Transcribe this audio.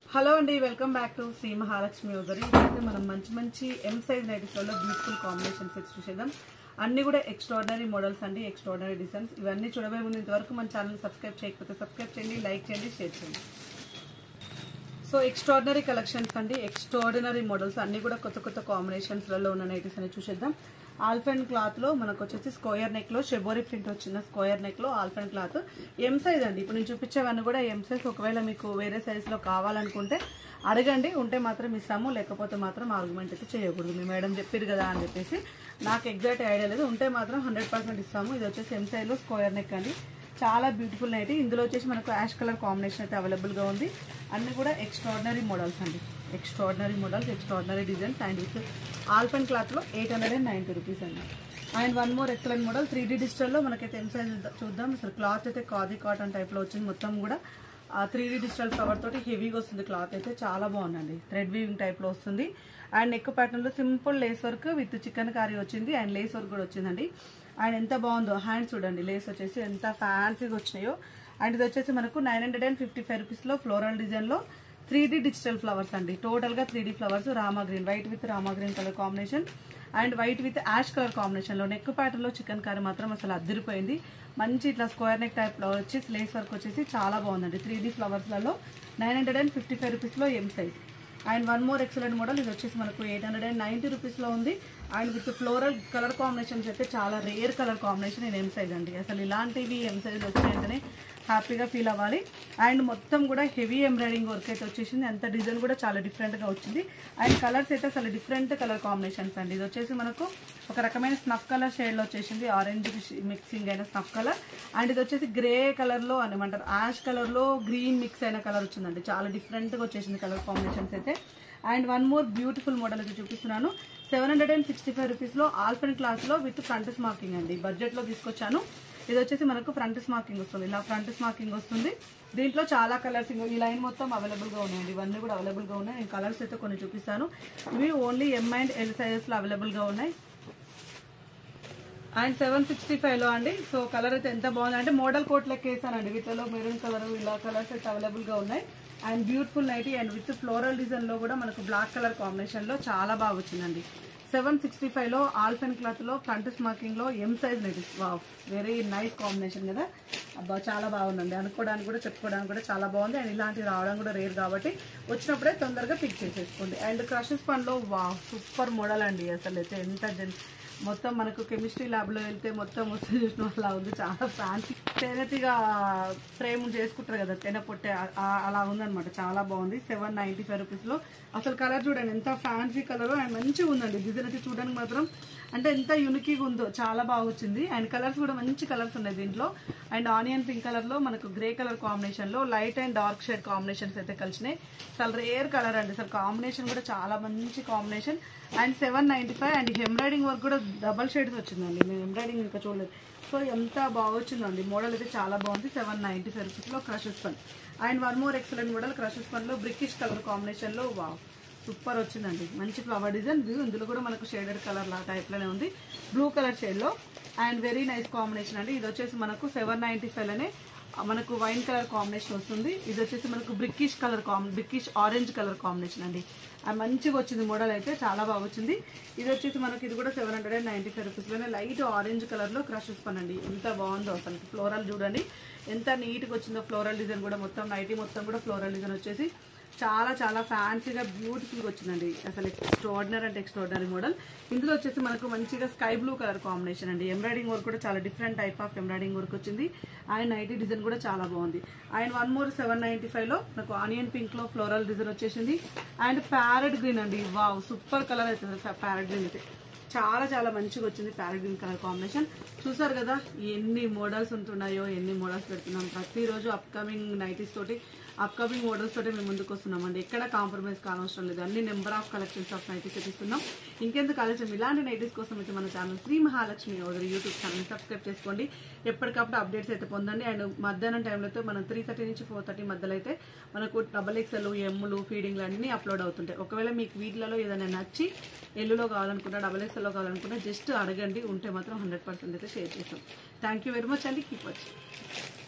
hello అండి welcome back to Shri Mahalakshmi ఉదరి ఇదైతే మనం మంచి మంచి ఎం సైజ్ నైటీస్లలో బ్యూటిఫుల్ కాంబినేషన్ సెట్స్ చూసేద్దాం అన్ని కూడా ఎక్స్ట్రాడినరీ మోడల్స్ అండి ఎక్స్ట్రాడినరీ డిజైన్స్ ఇవన్నీ చూడబోయే ముందు ఇంతవరకు మన ఛానల్ సబ్స్క్రైబ్ చేయకపోతే సబ్స్క్రైబ్ చేయండి లైక్ చేయండి షేర్ చేయండి సో ఎక్స్ట్రాడినరీ కలెక్షన్స్ అండి ఎక్స్ట్రాడినరీ మోడల్స్ అన్ని కూడా కొత్త కొత్త కాంబినేషన్స్లలో ఉన్న నైటీస్ అని చూసేద్దాం ఆల్ఫెన్ క్లాత్ లో మనకు వచ్చేసి స్క్వేర్ నెక్ లో షెబోరీ ప్రింట్ వచ్చిన స్క్వేర్ నెక్ లో ఆల్ఫెన్ క్లాత్ ఎం సైజ్ అండి ఇప్పుడు నేను చూపించేవన్నీ కూడా ఎం సైజ్ ఒకవేళ మీకు వేరే సైజ్ లో కావాలనుకుంటే అడగండి ఉంటే మాత్రం ఇస్తాము లేకపోతే మాత్రం ఆర్గ్యుమెంట్ అయితే చేయకూడదు మీ మేడం చెప్పారు కదా అని చెప్పేసి నాకు ఎగ్జాక్ట్ ఐడియా లేదు ఉంటే మాత్రం హండ్రెడ్ పర్సెంట్ ఇస్తాము ఇది వచ్చేసి ఎం సైజ్ లో స్క్వేర్ నెక్ అండి చాలా బ్యూటిఫుల్ నైటీ ఇందులో వచ్చేసి మనకు యాష్ కలర్ కాంబినేషన్ అయితే అవైలబుల్గా ఉంది అన్ని కూడా ఎక్స్ట్రాడినరీ మోడల్స్ అండి extraordinary models extraordinary designs and with alpine క్లాత్లో eight hundred and ninety rupees అండి and one more excellent model three D డిజిటల్లో మనకైతే ఎం సైజ్ చూద్దాం అసలు క్లాత్ అయితే కాదీ కాటన్ టైప్లో వచ్చింది మొత్తం కూడా త్రీ డీ డిజిటల్ ఫ్లవర్ తోటి హెవీగా వస్తుంది క్లాత్ అయితే చాలా బాగుందండి థ్రెడ్ వీవింగ్ టైప్లో వస్తుంది అండ్ నెక్ ప్యాటర్న్లో simple lace work with chikankari వచ్చింది అండ్ లేస్ వర్క్ కూడా వచ్చిందండి అండ్ ఎంత బాగుందో హ్యాండ్స్ చూడండి లేస్ వచ్చేసి ఎంత ఫ్యాన్సీగా వచ్చినాయో అండ్ ఇది వచ్చేసి మనకు nine hundred and fifty five రూపీస్లో ఫ్లోరల్ డిజైన్లో త్రీ డీ డిజిటల్ ఫ్లవర్స్ అండి టోటల్గా three D flowers Rama green white with Rama green colour combination and white with ash colour కాంబినేషన్లో నెక్ ప్యాటర్న్లో చికెన్ కర్రీ మాత్రం అసలు అద్దరిపోయింది మంచి ఇట్లా స్క్వేర్ నెక్ టైప్లో వచ్చి లేస్ వర్క్ వచ్చేసి చాలా బాగుందండి త్రీ డీ ఫ్లవర్స్లలో nine hundred and fifty five రూపీస్లో M size and one more excellent model ఇది వచ్చేసి మనకు ఎయిట్ హండ్రెడ్ అండ్ నైంటీ రూపీస్లో ఉంది and with floral colour combinations అయితే చాలా రేర్ కలర్ కాంబినేషన్ ఇది ఎం సైజ్ అండి అసలు ఇలాంటివి ఎం సైజ్ వచ్చినాయంటేనే హ్యాపీగా ఫీల్ అవ్వాలి అండ్ మొత్తం కూడా హెవీ ఎంబ్రాయిడింగ్ వర్క్ అయితే వచ్చేసింది అంత డిజైన్ కూడా చాలా డిఫరెంట్గా వచ్చింది అండ్ కలర్స్ అయితే అసలు డిఫరెంట్ కలర్ కాంబినేషన్స్ అండి ఇది వచ్చేసి మనకు ఒక రకమైన స్నఫ్ కలర్ షేడ్లో వచ్చేసింది ఆరెంజ్ మిక్సింగ్ అయిన స్నఫ్ కలర్ అండ్ ఇది వచ్చేసి గ్రే కలర్లో అనమంటారు యాష్ కలర్లో గ్రీన్ మిక్స్ అయిన కలర్ వచ్చిందండి చాలా డిఫరెంట్గా వచ్చేసింది కలర్ కాంబినేషన్స్ అయితే and one more beautiful model అయితే చూపిస్తున్నాను seven hundred and sixty five రూపీస్లో ఆల్ఫెన్ క్లాస్లో విత్ ఫ్రంట్ స్మార్కింగ్ అండి బడ్జెట్లో తీసుకొచ్చాను ఇది వచ్చేసి మనకు ఫ్రంట్ స్మార్కింగ్ వస్తుంది ఇలా ఫ్రంట్ స్మార్కింగ్ వస్తుంది దీంట్లో చాలా కలర్స్ ఈ లైన్ మొత్తం అవైలబుల్గా ఉన్నాయండి ఇవన్నీ కూడా అవైలబుల్గా ఉన్నాయి నేను కలర్స్ అయితే కొన్ని చూపిస్తాను ఇవి ఓన్లీ ఎం అండ్ ఎల్ సైజెస్లో అవైలబుల్గా ఉన్నాయి అండ్ సెవెన్ సిక్స్టీ ఫైవ్లో అండి సో కలర్ అయితే ఎంత బాగుంది అంటే మోడల్ కోట్ లెక్క వేసానండి వీటిలో మెరూన్ కలర్ ఇలా కలర్స్ అయితే అవైలబుల్గా ఉన్నాయి and beautiful nighty and with floral డిజైన్లో కూడా మనకు బ్లాక్ కలర్ కాంబినేషన్లో చాలా బాగా వచ్చిందండి సెవెన్ సిక్స్టీ ఫైవ్లో ఆల్ఫెన్ క్లాత్లో ఫ్రంట్ స్మార్కింగ్లో ఎం సైజ్ నైటీస్ వా వెరీ నైస్ కాంబినేషన్ కదా అబ్బా చాలా బాగుందండి అనుకోవడానికి కూడా చెప్పుకోవడానికి కూడా చాలా బాగుంది అండ్ ఇలాంటివి రావడం కూడా రేర్ కాబట్టి వచ్చినప్పుడే తొందరగా పిక్ చేసేసుకోండి అండ్ క్రషెస్ పన్లో వా సూపర్ మోడల్ అండి అసలు అయితే ఎంత జన్ మొత్తం మనకు కెమిస్ట్రీ ల్యాబ్లో వెళ్తే మొత్తం వస్తుంది చూసిన అలా ఉంది చాలా ఫ్యాన్సీ తేనెతిగా ఫ్రేమ్ చేసుకుంటారు కదా తేనె పొట్టే ఆ- ఆ- అలా ఉందన్నమాట చాలా బాగుంది సెవెన్ నైంటీ ఫైవ్ రూపీస్లో అసలు కలర్ చూడండి ఎంత ఫ్యాన్సీ కలర్ అండ్ మంచిగా ఉందండి డిజైన్ అయితే చూడడానికి మాత్రం అంటే ఎంత యునికీగా ఉందో చాలా బాగా వచ్చింది అండ్ కలర్స్ కూడా మంచి కలర్స్ ఉన్నాయి దీంట్లో అండ్ ఆనియన్ పింక్ కలర్లో మనకు గ్రే కలర్ కాంబినేషన్లో light and dark shade combinations అయితే కలిసినాయి అసలు రేర్ కలర్ అండి అసలు కాంబినేషన్ కూడా చాలా మంచి combination and seven ninety five and embroidering work కూడా డబల్ షేడ్స్ వచ్చిందండి నేను ఎంబ్రాయిడింగ్ ఇంకా చూడలేదు సో ఎంత బాగా వచ్చిందండి మోడల్ అయితే చాలా బాగుంది సెవెన్ నైంటీ ఫైవ్ రూపీస్లో క్రషెస్ పన్ and one more excellent model క్రషెస్ పన్లో బ్రికిష్ కలర్ కాంబినేషన్లో వా సూపర్ వచ్చిందండి మంచి ఫ్లవర్ డిజైన్ ఇది ఇందులో కూడా మనకు షేడెడ్ కలర్ లా టైప్లోనే ఉంది బ్లూ కలర్ షేడ్లో అండ్ వెరీ నైస్ కాంబినేషన్ అండి ఇది వచ్చేసి మనకు సెవెన్ నైంటీ ఫైవ్లోనే మనకు వైన్ కలర్ కాంబినేషన్ వస్తుంది ఇది వచ్చేసి మనకు brickish colour combi brickish orange colour combination అండి ఆ మంచిగా వచ్చింది మోడల్ అయితే చాలా బాగా వచ్చింది ఇది వచ్చేసి మనకి ఇది కూడా seven hundred and ninety five రూపీస్లోనే లైట్ ఆరెంజ్ కలర్లో క్రషెస్ పనండి ఎంత బాగుందో అసలు ఫ్లోరల్ చూడండి ఎంత నీట్గా వచ్చిందో ఫ్లోరల్ డిజైన్ కూడా మొత్తం నైటీ మొత్తం కూడా ఫ్లోరల్ డిజైన్ వచ్చేసి చాలా చాలా ఫ్యాన్సీగా బ్యూటిఫుల్గా వచ్చిందండి అసలు ఎక్స్ట్రాడినరీ అంటే ఎక్స్ట్రాడినరీ మోడల్ ఇందులో వచ్చేసి మనకు మంచిగా స్కై బ్లూ కలర్ కాంబినేషన్ అండి ఎంబ్రాయిడింగ్ వర్క్ కూడా చాలా different type of embroidering work వచ్చింది అండ్ నైటీ డిజైన్ కూడా చాలా బాగుంది and one more seven ninety ఫైవ్లో నాకు ఆనియన్ పింక్లో ఫ్లోరల్ డిజైన్ వచ్చేసింది అండ్ ప్యారెట్ గ్రీన్ అండి వావ్ సూపర్ కలర్ అవుతుంది ప్యారెట్ గ్రీన్ అయితే చాలా చాలా మంచిగా వచ్చింది ప్యారెట్ గ్రీన్ కలర్ కాంబినేషన్ చూసారు కదా ఎన్ని మోడల్స్ ఉంటున్నాయో ఎన్ని మోడల్స్ పెడుతున్నాం ప్రతిరోజు అప్కమింగ్ నైటీస్ తోటి అప్కమింగ్ మోడల్స్ తోటి మేము ముందుకు వస్తున్నామండి ఎక్కడ కాంప్రమైజ్ కానవసరం లేదు అన్ని number of collections of nighties ఇస్తున్నాం ఇంకెందుకు ఆలోచన ఇలాంటి నైటీస్ కోసం అయితే మన ఛానల్ శ్రీ మహాలక్ష్మి ఓదరి యూట్యూబ్ ఛానల్ సబ్స్క్రైబ్ చేసుకోండి ఎప్పటికప్పుడు అప్డేట్స్ అయితే పొందండి అండ్ మధ్యాహ్నం టైంలో అయితే మనం త్రీ థర్టీ నుంచి ఫోర్ థర్టీ మధ్యలో అయితే మనకు డబల్ ఎక్స్ఎల్ ఎమ్ములు ఫీడింగ్లు అన్నీ అప్లోడ్ అవుతుంటాయి ఒకవేళ మీకు వీటిలలో ఏదైనా నచ్చి ఎల్లులో కావాలనుకున్నా డబల్ ఎక్స్ఎల్లో కావాలనుకున్నా జస్ట్ అడగండి ఉంటే మాత్రం హండ్రెడ్ పర్సెంట్ అయితే షేర్ చేస్తాం థ్యాంక్ యూ వెరీ మచ్ అండి కీప్ వచ్చి